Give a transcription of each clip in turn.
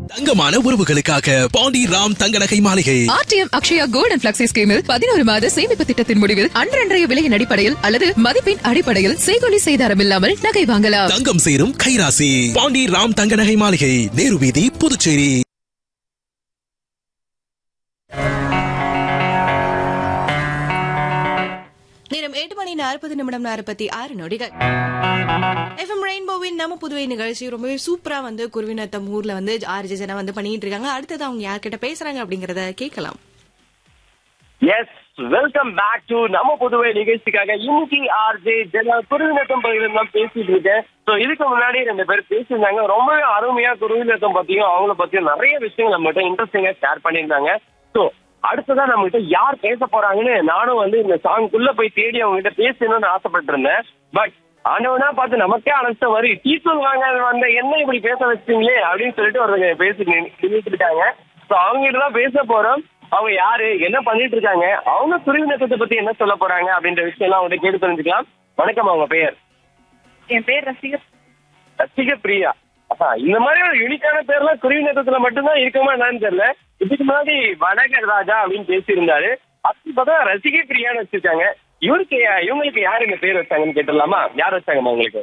தங்கமான உறவுகளுக்காக பாண்டி ராம் தங்க நகை மாளிகை RTM Akshaya gold and flexi ஸ்கீமில் பதினோரு மாத சேமிப்பு திட்டத்தின் முடிவில் அன்றன்றைய விலையின் அடிப்படையில் அல்லது மதிப்பின் அடிப்படையில் செய்கொலி செய்தாரம் இல்லாமல் நகை வாங்கலாம் தங்கம் சேரும் கைராசி பாண்டி ராம் தங்க நகை மாளிகை நேரு வீதி புதுச்சேரி நேரம் எட்டு மணி நாற்பது நிமிடம் நாற்பத்தி ஆறு நொடிகள் எஃப்எம் ரெயின்போவின் நம்ம புதுவை நிகழ்ச்சி ரொம்பவே சூப்பரா வந்து குருவினத்தம் ஊர்ல வந்து ஆர்ஜி ஜனா வந்து பண்ணிட்டு இருக்காங்க அடுத்தது அவங்க யார்கிட்ட பேசுறாங்க அப்படிங்கறத கேட்கலாம் எஸ் வெல்கம் பேக் டு நம்ம புதுவை நிகழ்ச்சிக்காக இன்னைக்கு ஆர்ஜே ஜெனா குருவினத்தம் பகுதியில் தான் பேசிட்டு இருக்கேன் ஸோ இதுக்கு முன்னாடி ரெண்டு பேர் பேசியிருந்தாங்க ரொம்பவே அருமையா குருவினத்தம் பத்தியும் அவங்கள பத்தியும் நிறைய விஷயங்கள் நம்மகிட்ட இன்ட்ரெஸ்டிங்கா ஷேர் பண்ணியிருந்தாங்க ஸோ அடுத்ததா நம்ம கிட்ட யார் பேச போறாங்கன்னு நானும் வந்து இந்த சாங்குக்குள்ள போய் தேடி அவங்க கிட்ட பேசணும்னு ஆசைப்பட்டு இருந்தேன் பட் ஆண்டவனா பார்த்து நமக்கே அழைச்ச மாதிரி டீச்சர் வாங்க வந்த என்ன இப்படி பேச வச்சிட்டீங்களே அப்படின்னு சொல்லிட்டு ஒருத்தங்க பேசி நின்றுட்டு இருக்காங்க ஸோ அவங்க கிட்ட தான் பேச போறோம் அவங்க யாரு என்ன பண்ணிட்டு இருக்காங்க அவங்க குருவினத்தை பத்தி என்ன சொல்ல போறாங்க அப்படின்ற விஷயம் எல்லாம் அவங்க கேட்டு தெரிஞ்சுக்கலாம் வணக்கம் அவங்க பெயர் என் பேர் ரசிகா ரசிக பிரியா ஆஹா, இந்த மாதிரி ஒரு யூனிக்கான பேர்லாம் குருவினத்துல மட்டும்தான் இருக்குமா என்னன்னு தெரியல இதுக்கு முன்னாடி வடகர் ராஜா அப்படின்னு பேசியிருந்தாரு அப்படி பார்த்தா ரசிக பிரியான்னு வச்சிருக்காங்க இவருக்கு இவங்களுக்கு யாரு இந்த பேர் வச்சாங்கன்னு கேட்டுடலாமா யார் வச்சாங்கம்மா உங்களுக்கு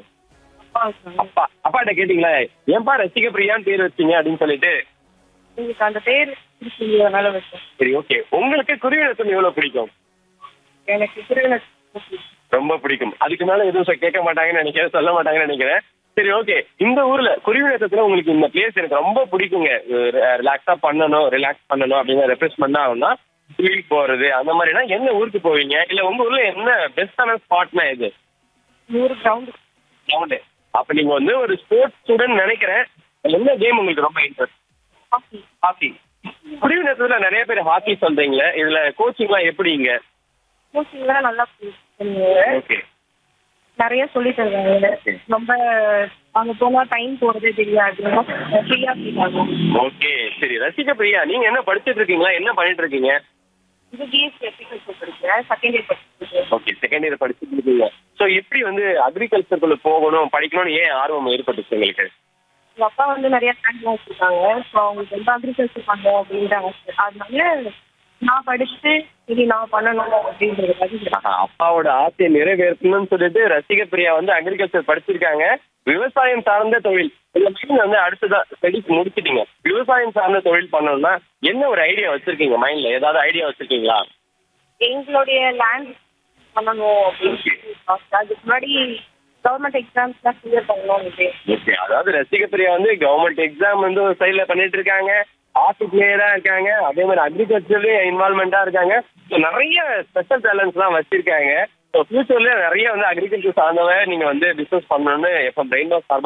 அப்பா அப்பாட்ட கேட்டீங்களா ஏன்பா ரசிக பிரியான்னு பேர் வச்சீங்க அப்படின்னு சொல்லிட்டு உங்களுக்கு அந்த பேர் பிடிச்சதுனால வச்சேன் சரி ஓகே உங்களுக்கு குருவினத்தம் எவ்வளவு பிடிக்கும் எனக்கு திருவிழா ரொம்ப பிடிக்கும் அதுக்கு மேல எதுவும் சொ- கேட்க மாட்டாங்கன்னு நினைக்கிறேன் சொல்ல மாட்டாங்கன்னு நினைக்கிறேன் சரி ஓகே இந்த ஊர்ல குருவினத்துல உங்களுக்கு இந்த பிளேஸ் எனக்கு ரொம்ப பிடிக்குங்க ரிலாக்ஸா பண்ணணும் ரிலாக்ஸ் பண்ணணும் அப்படின்னு ரெஃப்ரெஷ் பண்ணாங்கன்னா ஃபீல் போறது அந்த மாதிரினா என்ன ஊருக்கு போவீங்க இல்ல உங்க ஊர்ல என்ன பெஸ்டான ஸ்பாட்னா எது நூறு கிரவுண்டு கிரவுண்டு அப்ப நீங்க வந்து ஒரு ஸ்போர்ட்ஸ் ஸ்டூடெண்ட் நினைக்கிறேன் என்ன கேம் உங்களுக்கு ரொம்ப இன்ட்ரெஸ்ட் ஹாக்கி ஹாக்கி குருவினத்துல நிறைய பேர் ஹாக்கி சொல்றீங்களே இதுல கோச்சிங்லாம் எப்படிங்க கோச்சிங்லாம் நல்லா பண்ணுவாங்க ஓகே நிறைய சொல்லி தருவாங்க ரொம்ப அங்க போனா டைம் போறதே தெரியாது ஃப்ரீயா ஃபீல் ஆகும் ஓகே சரி ரசிக பிரியா நீங்க என்ன படிச்சிட்டு இருக்கீங்களா என்ன பண்ணிட்டு இருக்கீங்க இது பிஎஸ்சி அக்ரிகல்ச்சர் படிக்கிறேன் செகண்ட் இயர் படிச்சிருக்கேன் ஓகே செகண்ட் இயர் படிச்சுட்டு இருக்கீங்க ஸோ எப்படி வந்து அக்ரிகல்ச்சருக்குள்ள போகணும் படிக்கணும்னு ஏன் ஆர்வம் ஏற்பட்டுச்சு உங்களுக்கு எங்க அப்பா வந்து நிறைய லேண்ட்லாம் வச்சிருக்காங்க ஸோ அவங்களுக்கு வந்து அக்ரிகல்ச்சர் பண்ணணும் அப்படின்ற ஆசை அதனால நான் படிச்சுட்டு சரி நான் பண்ணணும் அப்படின்றதுக்காக ஆஹா, அப்பாவோட ஆசையை நிறைவேற்றணும்னு சொல்லிட்டு ரசிக பிரியா வந்து அக்ரிகல்ச்சர் படிச்சிருக்காங்க விவசாயம் சார்ந்த தொழில் இந்த மைண்ட் வந்து அடுத்ததான் ஸ்டடிஸ் முடிச்சிட்டீங்க விவசாயம் சார்ந்த தொழில் பண்ணணும்னா என்ன ஒரு ஐடியா வச்சிருக்கீங்க மைண்ட்ல ஏதாவது ஐடியா வச்சிருக்கீங்களா எங்களுடைய லேண்ட் பண்ணணும் அப்படின்னு ஆசை. அதுக்கு முன்னாடி கவர்மெண்ட் எக்ஸாம்ஸ்லாம் கிளியர் பண்ணணும் ஓகே அதாவது ரசிக பிரியா வந்து கவர்மெண்ட் எக்ஸாம் வந்து ஒரு சைட்ல பண்ணிட்டு இருக்காங்க ஆர்ட் பிளேயரா இருக்காங்க அதே மாதிரி அக்ரிகல்ச்சர்லயும் இன்வால்மெண்டா இருக்காங்க ஸோ நிறைய ஸ்பெஷல் டேலண்ட்ஸ் எல்லாம் வச்சிருக்காங்க ஸோ ஃபியூச்சர்ல நிறைய வந்து அக்ரிகல்ச்சர் சார்ந்தவ நீங்க வந்து பிசினஸ் பண்ணணும்னு எப்ப பிரெயின் வாஷ்